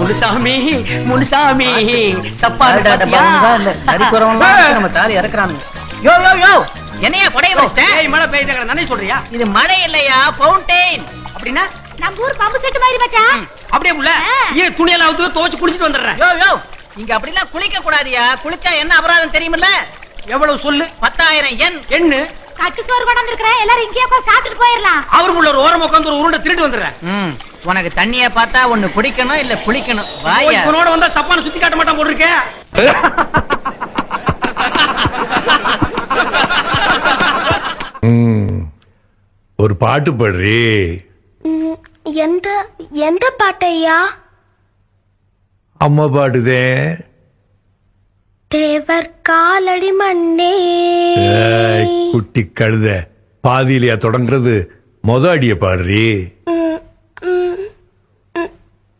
முனுசாமி முனுசாமி தப்பா அட, அட, பாருங்க, இல்ல, நடிக்கு வரவன்லாம் வந்து நம்ம தாலி இறக்குறானுங்க யோ யோ யோ என்னையா கொடைய வச்சிட்டேன் ஏய் மழை பெய்யுது நானே சொல்றியா இது மழை இல்லையா ஃபவுண்டெயின் அப்படின்னா நம்ம ஊர் பம்பு செட்டு மாதிரி மச்சான் அப்படியே உள்ள ஏன் துணியெல்லாம் அவுத்து துவச்சு குளிச்சிட்டு வந்துடுறேன் யோ யோ இங்க அப்படிலாம் குளிக்க கூடாதியா குளிச்சா என்ன அபராதம் தெரியுமில்ல எவ்வளவு சொல்லு பத்தாயிரம் எண் எண்ணு கட்டு சோறு கொண்டு இருக்கிறேன் எல்லாரும் இங்கேயே போய் சாப்பிட்டுட்டு போயிடலாம் அவருக்குள்ள ஒரு ஓரம் உட்காந்து ஒரு உருண்டை திருட்டு வந்துடுறேன் ம், உனக்கு தண்ணிய பார்த்தா ஒண்ணு குடிக்கணும் இல்ல குளிக்கணும் வாயா இவனோட வந்தா தப்பான சுத்தி காட்ட மாட்டான் போட்டிருக்கேன் ம். ஒரு பாட்டு பாடுறி எந்த எந்த பாட்டையா அம்மா பாடுதே தேவர் காலடி மண்ணே ஏய், குட்டி கழுத பாதியிலையா தொடங்குறது மொத அடிய பாடுறி ம்,